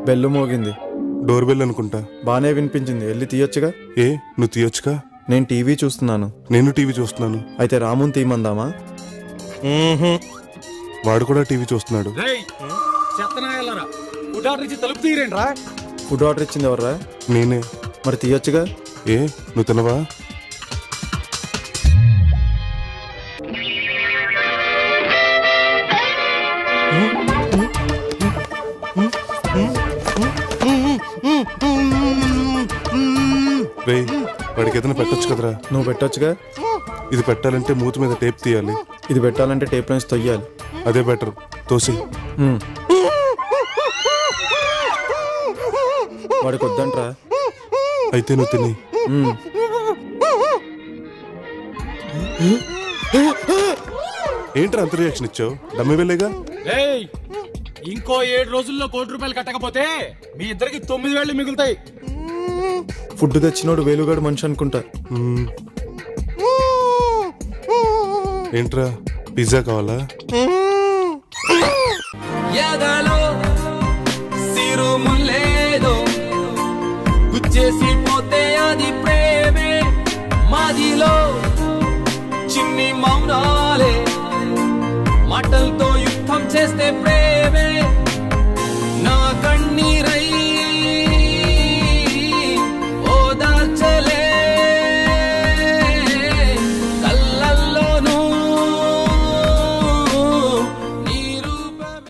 Bell మోగింది door bell అనుకుంటా బానే వినిపించింది వెళ్ళి తీయొచ్చుగా ఏ నువ్వు తీయొచ్చుగా నేను టీవీ చూస్తున్నాను నేను టీవీ చూస్తున్నాను అయితే రాముని తీయమందామా వాడు కూడా టీవీ చూస్తున్నాడు రేయ్ చెత్తనాయాలరా ఉడాటర్ నుంచి తలుపు తీరేండి రా ఫుడ్ ఆర్డర్ ఇచ్చింది ఎవర్రా నేనే మరి తీయొచ్చుగా ఏ నువ్వు తినవా రే వాడికి ఏదైనా పెట్టొచ్చు కదరా నువ్వు పెట్టొచ్చుగా ఇది పెట్టాలంటే మూతి మీద టేప్ తీయాలి ఇది పెట్టాలంటే టేప్ నుంచి తొయ్యాలి అదే బెటర్ తోసి హ్మ్. వాడికి వద్దంట్రా అయితే నువ్వు తిని హ్మ్. ఏంట్రా అంత రియాక్షన్ ఇచ్చావు డమ్మి వెళ్ళేగా రేయ్ ఇంకో ఏడు రోజుల్లో కోటి రూపాయలు కట్టకపోతే మీ ఇద్దరికి తొమ్మిది వేళ్ళు మిగులుతాయి ఫుడ్ తెచ్చినోడు వేలుగాడు మనిషి అనుకుంటా మ్మ్. ఏంట్రా పిజ్జా కావాలా ఎదలో సిరుములేదో గుచ్చేసి పోతే అది ప్రేమే మాదిలో చిన్ని మౌనాలే మాటలతో యుద్ధం చేస్తే ప్రేమే